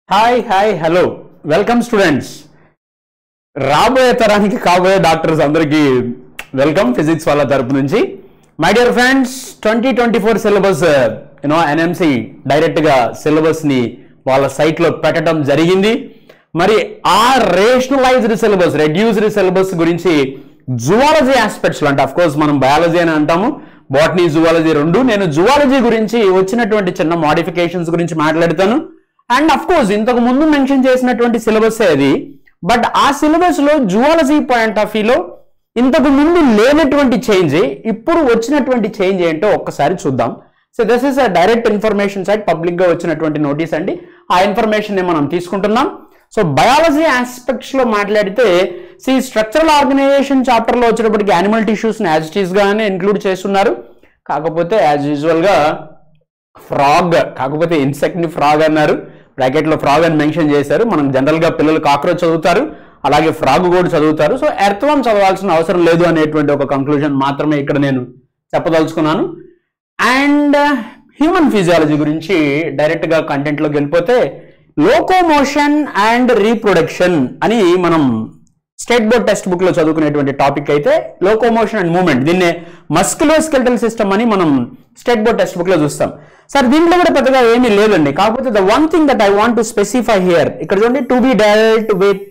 hi hi hello welcome students రాబోయే తరానికి కాబోయే డాక్టర్స్ అందరికీ వెల్కమ్ ఫిజిక్స్ వాళ్ళ తరపు నుంచి my dear friends twenty twenty four syllabus you know NMC డైరెక్ట్గా సిలబస్ని వాళ్ళ సైట్లో పెట్టడం జరిగింది మరి ఆ రేషనలైజ్డ్ సిలబస్ రెడ్యూస్డ్ సిలబస్ గురించి జువాలజీ ఆస్పెక్ట్స్లో అంటే అఫ్ కోర్స్ మనం బయాలజీ అని అంటాము బాటనీ జువాలజీ రెండు నేను జువాలజీ గురించి వచ్చినటువంటి చిన్న మోడిఫికేషన్స్ గురించి మాట్లాడతాను అండ్ అఫ్ కోర్స్ ఇంతకు ముందు మెన్షన్ చేసినటువంటి సిలబస్ అది బట్ ఆ సిలబస్ లో జువాలజీ పాయింట్ ఆఫ్ వ్యూలో ఇంతకు ముందు లేనటువంటి చేంజ్ ఇప్పుడు వచ్చినటువంటి చేంజ్ ఏంటో ఒక్కసారి చూద్దాం so this is a direct information site public గా వచ్చినటువంటి నోటీస్ అండి ఆ ఇన్ఫర్మేషన్ ని మనం తీసుకుంటున్నాం సో బయాలజీ ఆస్పెక్ట్స్ లో మాట్లాడితే సి స్ట్రక్చరల్ ఆర్గనైజేషన్ చాప్టర్ లో వచ్చేటప్పటికి యానిమల్ టిష్యూస్ ని యాజ్ ఇట్ ఈస్ గానే ఇంక్లూడ్ చేస్తున్నారు కాకపోతే యాజ్ యూజువల్ గా ఫ్రాగ్ కాకపోతే ఇన్సెక్ట్ ని ఫ్రాగ్ అన్నారు బ్రాకెట్ లో ఫ్రాగ్ అని మెన్షన్ చేశారు మనం జనరల్ గా పిల్లలు కాక్రోచ్ చదువుతారు అలాగే ఫ్రాగ్ కూడా చదువుతారు సో ఎర్త్వం చదవాల్సిన అవసరం లేదు అనేటువంటి ఒక కంక్లూజన్ మాత్రమే ఇక్కడ నేను చెప్పదలుచుకున్నాను అండ్ హ్యూమన్ ఫిజియాలజీ గురించి డైరెక్ట్ గా కంటెంట్ లోకి వెళ్ళిపోతే లోకోమోషన్ అండ్ రీప్రొడక్షన్ అని మనం స్టేట్ బోర్డ్ టెక్స్ట్ బుక్ లో చదువుకునేటువంటి టాపిక్ అయితే లోకోమోషన్ అండ్ మూవ్మెంట్ దీన్నే మస్కులోస్కెల్టల్ సిస్టమ్ అని మనం స్టేట్ బోర్డ్ టెక్స్ట్ బుక్ లో చూస్తాం సార్ దీంట్లో కూడా పెద్దగా ఏమీ లేదండి కాకపోతే the one thing that I want to specify here ఇక్కడ చూడండి to be dwelt with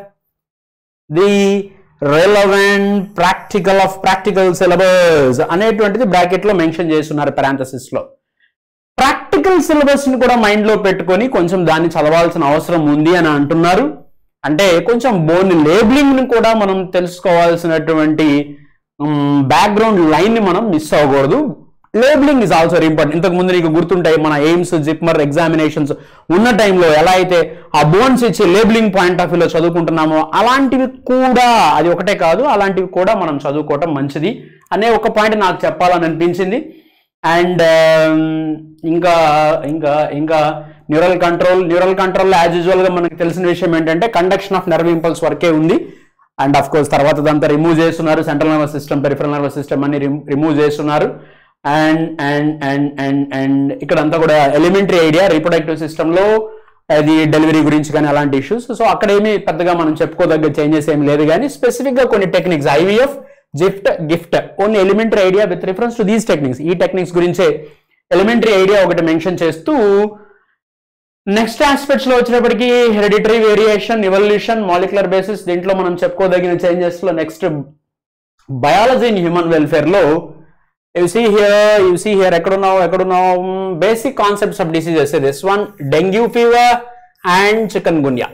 the relevant practical of practical syllabus అనేటువంటిది బ్రాకెట్ లో మెన్షన్ చేస్తున్నారు parenthesis లో ప్రాక్టికల్ సిలబస్ ని కూడా మైండ్ లో పెట్టుకొని కొంచెం దాన్ని చదవాల్సిన అవసరం ఉంది అని అంటున్నారు అంటే కొంచెం బోన్ లేబులింగ్ ని కూడా మనం తెలుసుకోవాల్సినటువంటి బ్యాక్గ్రౌండ్ లైన్ ని మనం మిస్ అవ్వకూడదు labeling is also very important ఇంతకు ముందు నీకు గుర్తుంటాయి మన ఎయిమ్స్ జిప్మర్ ఎగ్జామినేషన్స్ ఉన్న టైంలో ఎలా అయితే ఆ బోన్స్ ఇచ్చే లేబులింగ్ పాయింట్ ఆఫ్ వ్యూలో చదువుకుంటున్నామో అలాంటివి కూడా అది ఒకటే కాదు అలాంటివి కూడా మనం చదువుకోవటం మంచిది అనే ఒక పాయింట్ నాకు చెప్పాలని అనిపించింది అండ్ ఇంకా ఇంకా ఇంకా neural control neural control as usual గా మనకు తెలిసిన విషయం ఏంటంటే కండక్షన్ ఆఫ్ నర్వ్ ఇంపల్స్ వర్కే ఉంది అండ్ ఆఫ్ కోర్స్ తర్వాత దాంతో రిమూవ్ చేస్తున్నారు central nervous system peripheral nervous system అని రిమూవ్ చేస్తున్నారు and and and and and ఇక్కడంతా కూడా ఎలిమెంటరీ ఐడియా రీప్రొడక్టివ్ సిస్టమ్ లో అది డెలివరీ గురించి కానీ అలాంటి ఇష్యూస్ సో అక్కడ ఏమి పెద్దగా మనం చెప్పుకోదగ్గ చేంజెస్ ఏమి లేదు కానీ స్పెసిఫిక్ గా కొన్ని techniques IVF ZIFT GIFT only elementary idea with reference to these techniques ఈ టెక్నిక్స్ గురించే ఎలిమెంటరీ ఐడియా ఒకటి మెన్షన్ చేస్తూ నెక్స్ట్ ఆస్పెక్ట్స్ లో వచ్చేటప్పటికి hereditary variation evolution molecular basis దీంట్లో మనం చెప్పుకోదగిన చేంజెస్ లో next biology in human welfare లో you see here you see here ఎక్కడున్నావు ఎక్కడున్నావు basic concepts of diseases this one dengue fever and 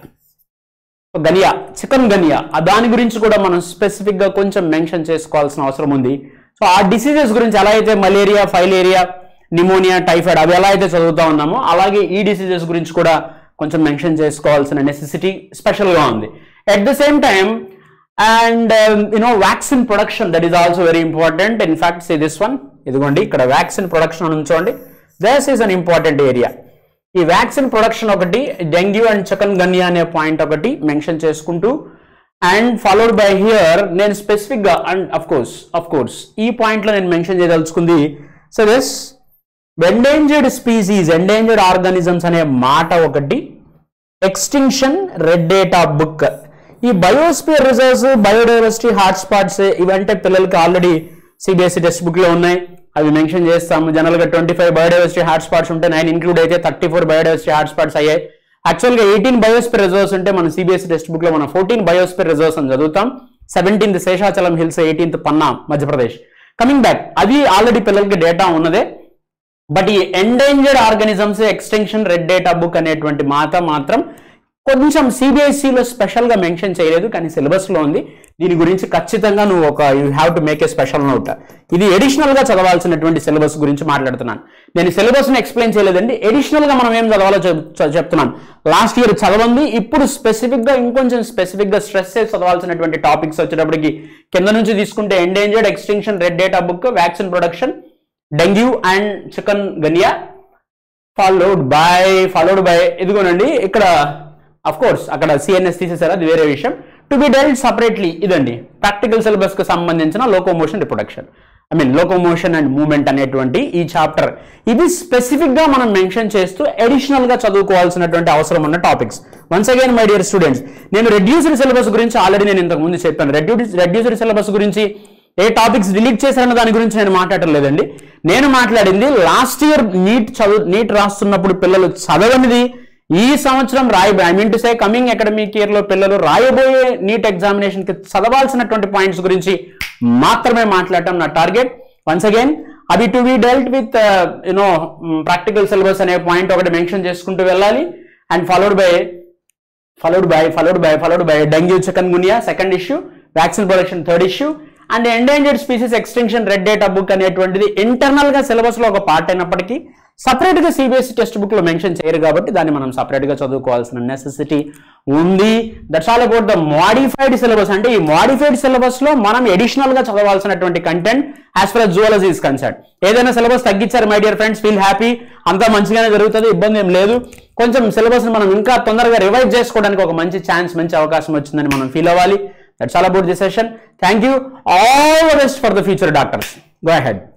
chikungunya chikungunya ఆ దాని గురించి కూడా మనం స్పెసిఫిక్ గా కొంచెం మెన్షన్ చేసుకోవాల్సిన అవసరం ఉంది సో ఆ డిసీజెస్ గురించి ఎలా అయితే మలేరియా ఫైలేరియా నిమోనియా టైఫాయిడ్ అవి ఎలా అయితే చదువుతా ఉన్నామో అలాగే ఈ డిసీజెస్ గురించి కూడా కొంచెం మెన్షన్ చేసుకోవాల్సిన నెసెసిటీ స్పెషల్గా ఉంది at the same time and you know vaccine production that is also very important in fact see this one ఇదిగోండి ఇక్కడ వ్యాక్సిన్ ప్రొడక్షన్ అని ఉంచోండి this is an important area ఈ వ్యాక్సిన్ ప్రొడక్షన్ ఒకటి డెంగ్యూ అండ్ చికెన్ గన్యా అనే point ఒకటి mention చేసుకుంటూ and followed by here నేను స్పెసిఫిక్ గా and of course of course ఈ పాయింట్ లో నేను మెన్షన్ చేయదలుచుకుంది so this endangered species endangered organisms అనే మాట ఒకటి ఎక్స్టింక్షన్ రెడ్ డేటా బుక్ ఈ బయోస్పియర్ రిజర్వ్స్ బయోడైవర్సిటీ హాట్స్పాట్స్ ఇవంటే పిల్లలకి ఆల్రెడీ సిబిఎస్ఈ టెక్స్ట్ బుక్ లో ఉన్నాయి అవి మెన్షన్ చేస్తాము జనరల్ గా ట్వంటీ ఫైవ్ బయోడైవర్సిటీ హాట్స్పాట్స్ ఉంటే నైన్ ఇంక్లూడ్ అయితే థర్టీ ఫోర్ బయోడైవర్సిటీ హాట్స్పాట్స్ అయ్యాయి యాక్చువల్ గా ఎయిటీన్ బయోస్పియర్ రిజర్వ్స్ ఉంటే మన సిబిఎస్ఈ టెక్స్ట్ బుక్ లో మనం ఫోర్టీన్ బయోస్పియర్ రిజర్వ్స్ అని చదువుతాం seventeenth Seshachalam hills eighteenth Panna Madhya Pradesh coming back అది ఆల్రెడీ పిల్లలకి డేటా ఉన్నదే బట్ ఈ endangered organisms extension red data book అనేటువంటి మాట మాత్రం కొంచెం సిబిఎస్ఈలో స్పెషల్ గా మెన్షన్ చేయలేదు కానీ సిలబస్ లో ఉంది దీని గురించి ఖచ్చితంగా నువ్వు ఒక you have to make a special note ఇది ఎడిషనల్ గా చదవాల్సినటువంటి సిలబస్ గురించి మాట్లాడుతున్నాను నేను సిలబస్ ని ఎక్స్ప్లెయిన్ చేయలేదండి ఎడిషనల్ గా మనం ఏం చదవాలో చెప్- చె- చెప్తున్నాను లాస్ట్ ఇయర్ చదవండి ఇప్పుడు స్పెసిఫిక్ గా ఇంకొంచెం స్పెసిఫిక్ గా స్ట్రెస్ చేసి చదవాల్సినటువంటి టాపిక్స్ వచ్చేటప్పటికి కింద నుంచి తీసుకుంటే endangered extension red data book vaccine production dengue and chikungunya followed by followed by ఇదిగోనండి ఇక్కడ అఫ్ కోర్స్ అక్కడ సిఎన్ఎస్ తీసేసారు అది వేరే విషయం టు బి డెల్ట్ సపరేట్లీ ఇదండి ప్రాక్టికల్ సిలబస్ కు సంబంధించిన locomotion reproduction I mean locomotion and movement అనేటువంటి ఈ చాప్టర్ ఇది స్పెసిఫిక్ గా మనం మెన్షన్ చేస్తూ అడిషనల్ గా చదువుకోవాల్సినటువంటి అవసరం ఉన్న topics once again my dear students నేను రెడ్యూస్డ్ సిలబస్ గురించి ఆల్రెడీ నేను ఇంతకు ముందు చెప్పాను రెడ్యూస్ రెడ్యూస్డ్ సిలబస్ గురించి ఏ టాపిక్స్ డిలీట్ చేశారన్న దాని గురించి నేను మాట్లాడటం లేదండి నేను మాట్లాడింది లాస్ట్ ఇయర్ నీట్ చదువు నీట్ రాస్తున్నప్పుడు పిల్లలు చదవనిది ఈ సంవత్సరం రాయ I mean to say coming academic year లో పిల్లలు రాయబోయే నీట్ ఎగ్జామినేషన్ కి చదవాల్సినటువంటి పాయింట్స్ గురించి మాత్రమే మాట్లాడటం నా టార్గెట్ వన్స్ అగైన్ అవి to be dwelt with you know practical syllabus అనే పాయింట్ ఒకటి మెన్షన్ చేసుకుంటూ వెళ్ళాలి and followed by followed by followed by followed by dengue chikungunya second issue vaccine production third issue and endangered species extension red data book అనేటువంటిది internal గా syllabus లో ఒక part అయినప్పటికీ separate గా CBSE text book లో mention చేయరు కాబట్టి దాన్ని మనం సపరేట్ గా చదువుకోవాల్సిన నెసెసిటీ ఉంది that's all about the modified syllabus అంటే ఈ మాడిఫైడ్ సిలబస్ లో మనం ఎడిషనల్ గా చదవాల్సినటువంటి content as for zoology is concern ఏదైనా సిలబస్ తగ్గించారు my dear friends feel happy అంతా మంచిగానే జరుగుతుంది ఇబ్బంది ఏం లేదు కొంచెం సిలబస్ మనం ఇంకా తొందరగా రివైజ్ చేసుకోవడానికి ఒక మంచి ఛాన్స్ మంచి అవకాశం వచ్చిందని మనం ఫీల్ అవ్వాలి that's all about the session thank you all the best for the future doctors go ahead